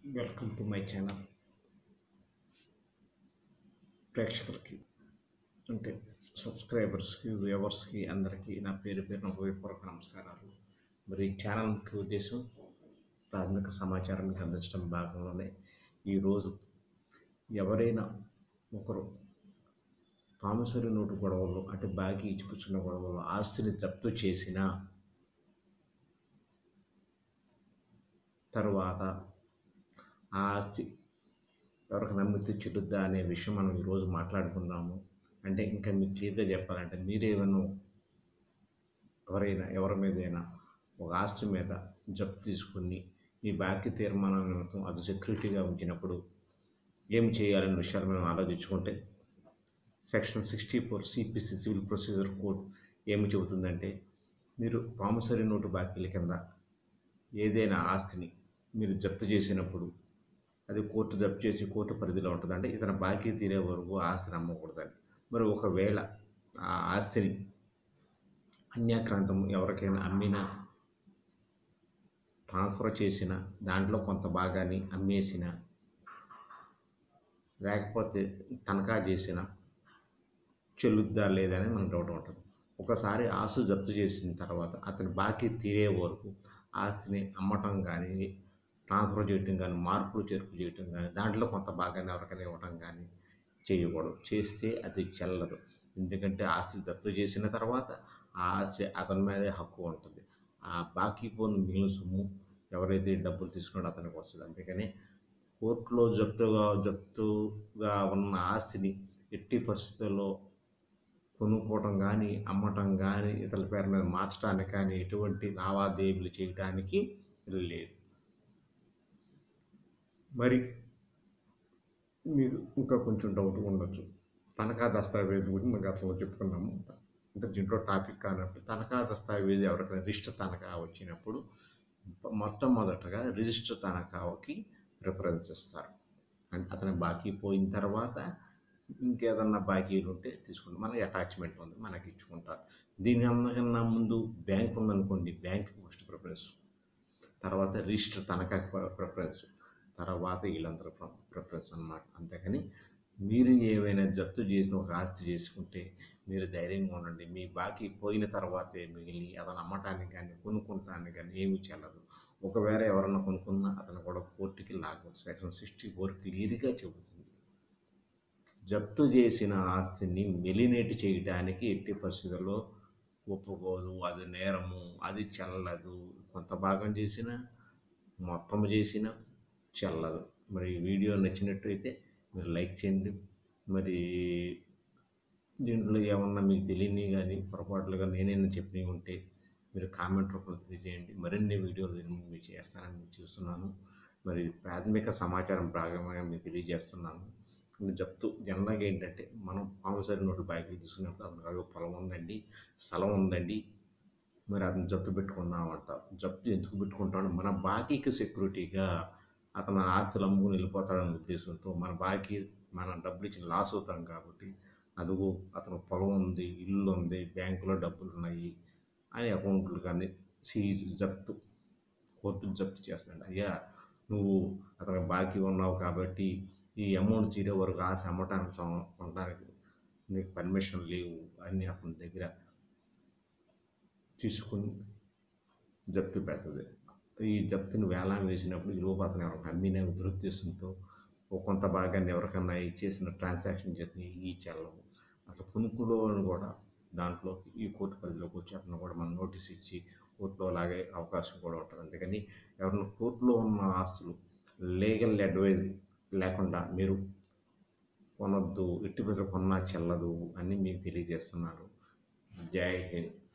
welcome to my channel ప్రేక్షకులకి అంటే సబ్స్క్రైబర్స్కి వ్యూవర్స్కి అందరికీ నా పేరు పేరున హృదయపూర్వక నమస్కారాలు మరి ఈ ఛానల్ ముఖ్య ఉద్దేశం ప్రాథమిక సమాచారం మీకు అందించడం భాగంలోనే ఈరోజు ఎవరైనా ఒకరు ప్రామిసరీ నోటు గొడవలు అంటే బాకీ ఇచ్చిపుచ్చుకున్న గొడవలు ఆస్తిని జప్తు చేసినా తరువాత ఆ ఆస్తి ఎవరికి నమ్మితే చెల్లుద్దా అనే విషయం మనం ఈరోజు మాట్లాడుకుందాము అంటే ఇంకా మీకు క్లియర్గా చెప్పాలంటే మీరేమైనా ఎవరైనా ఎవరి మీదైనా ఒక ఆస్తి మీద జప్తు తీసుకుని మీ బాకీ తీర్మానం నిమిత్తం అది సెక్యూరిటీగా ఉంచినప్పుడు ఏం చేయాలనే విషయాలు మనం ఆలోచించుకుంటే section sixty four CPC civil procedure code ఏమి చెబుతుందంటే మీరు ప్రామిసరీ నోటు బాకీల కింద ఏదైనా ఆస్తిని మీరు జప్తు చేసినప్పుడు అది కోర్టు జప్తు చేసి కోర్టు పరిధిలో ఉంటుంది అంటే ఇతను బాకీ తీరే వరకు ఆస్తిని అమ్మకూడదని మరి ఒకవేళ ఆ ఆస్తిని అన్యాక్రాంతం ఎవరికైనా అమ్మినా ట్రాన్స్ఫర్ చేసిన దాంట్లో కొంత భాగాన్ని అమ్మేసిన లేకపోతే తనఖా చేసిన చెల్లుద్దా లేదా అని మనకు డౌట్ ఉంటుంది ఒకసారి ఆస్తి జప్తు చేసిన తర్వాత అతని బాకీ తీరే వరకు ఆస్తిని అమ్మటం కానీ ట్రాన్స్ఫర్ చేయటం కానీ మార్పులు చేర్పు చేయటం కానీ దాంట్లో కొంత భాగాన్ని ఎవరికైనా ఇవ్వటం కానీ చేయకూడదు చేస్తే అది చెల్లదు ఎందుకంటే ఆస్తి జప్తు చేసిన తర్వాత ఆ ఆస్తి అతని మీదే హక్కు ఉంటుంది ఆ బాకీ పోని మిగిలిన సొమ్ము ఎవరైతే డబ్బులు తీసుకున్నాడో అతనికి వస్తుంది అందుకని కోర్టులో జప్తుగా జప్తుగా ఉన్న ఆస్తిని ఎట్టి పరిస్థితుల్లో కొనుక్కోవటం కానీ అమ్మటం కానీ ఇతరుల పేరు మీద మార్చడానికి కానీ ఎటువంటి లావాదేవీలు చేయడానికి లేదు మరి మీరు ఇంకా కొంచెం డౌట్ ఉండొచ్చు తనఖా దస్తావేజు గురించి మనం గతంలో చెప్పుకున్నాము అంటే దీంట్లో టాపిక్ కానప్పుడు తనఖా దస్తావేజు ఎవరికైనా రిజిస్టర్ తనఖా వచ్చినప్పుడు మొట్టమొదటగా రిజిస్టర్ తనఖాకి ప్రిఫరెన్స్ ఇస్తారు అంటే అతని బాకీ పోయిన తర్వాత ఇంకేదన్నా బాకీలు ఉంటే తీసుకుంటాం మనకి అటాచ్మెంట్ ఉంది మనకి ఇచ్చుకుంటారు దీని కన్నా ముందు బ్యాంక్ ఉందనుకోండి బ్యాంక్కి ఫస్ట్ ప్రిఫరెన్స్ తర్వాత రిజిస్టర్ తనఖాకి ప్రిఫరెన్స్ తర్వాత వీళ్ళందరూ ప్రిఫరెన్స్ అన్నమాట అంతేకాని మీరు ఏమైనా జప్తు చేసిన ఒక ఆస్తి చేసుకుంటే మీరు ధైర్యంగా ఉండండి మీ బాకీ పోయిన తర్వాతే మిగిలి అతను అమ్మటానికి కానీ కొనుక్కుంటానికి కానీ ఏమీ చెల్లదు ఒకవేళ ఎవరన్నా కొనుక్కున్నా అతను కూడా కోర్టుకి లాగవచ్చు సెక్షన్ సిక్స్టీ ఫోర్ క్లియర్గా చెబుతుంది జప్తు చేసిన ఆస్తిని మెలినేట్ చేయడానికి ఎట్టి పరిస్థితుల్లో ఒప్పుకోదు అది నేరము అది చెల్లదు కొంత భాగం చేసిన మొత్తం చేసిన చెల్లదు మరి ఈ వీడియో నచ్చినట్టయితే మీరు లైక్ చేయండి మరి దీంట్లో ఏమన్నా మీకు తెలియని కానీ పొరపాట్లుగా నేనైనా చెప్పినవి ఉంటే మీరు కామెంట్ రూపంలో తెలియజేయండి మరిన్ని వీడియోలు నేను మీకు చేస్తానని మీకు చూస్తున్నాను మరి ప్రాథమిక సమాచారం భాగంగా మీకు తెలియజేస్తున్నాను జప్తు జనరల్గా ఏంటంటే మనం ప్రామిసరీ నోట్లు బాకీ తీసుకున్నప్పుడు అతను కాదు పొలం ఉందండి స్థలం ఉందండి మరి అతను జప్తు పెట్టుకున్నామంట జప్తు ఎందుకు పెట్టుకుంటాడు మన బాకీకి సెక్యూరిటీగా అతను ఆస్తులు అమ్ముకుని వెళ్ళిపోతాడనే ఉద్దేశంతో మన బాకీ మనం డబ్బులు ఇచ్చిన లాస్ అవుతాం కాబట్టి అదుగు అతను పొలం ఉంది ఇల్లు ఉంది బ్యాంకులో డబ్బులు ఉన్నాయి అని అకౌంట్లు కానీ సీజ్ జప్తు కోర్టు జప్తు చేస్తాడు అయ్యా నువ్వు అతనికి బాకీ ఉన్నావు కాబట్టి ఈ అమౌంట్ తీరే వరకు ఆశ అమ్మటానికి కొనడానికి నీకు పర్మిషన్ లేవు అని అతని దగ్గర తీసుకుని జప్తు పెడుతుంది ఈ జప్తుని వేలం వేసినప్పుడు ఈ లోపు అతను ఎవరికి అమ్మిన దురుద్దేశంతో ఓ కొంత భాగాన్ని ఎవరికన్నా ఇచ్చేసిన ట్రాన్సాక్షన్ చేసిన ఈ చెల్లవు అట్లా పునుకులో కూడా దాంట్లో ఈ కోర్టు పరిధిలోకి వచ్చి అతను కూడా మనం నోటీస్ ఇచ్చి కోర్టులో లాగే అవకాశం కూడా ఉంటుంది అందుకని ఎవరైనా కోర్టులో ఉన్న ఆస్తులు లీగల్ అడ్వైజ్ లేకుండా మీరు కొనొద్దు ఎట్టి ప్రజలు కొన్నా చెల్లదు అని మీకు తెలియజేస్తున్నాను జై హింద్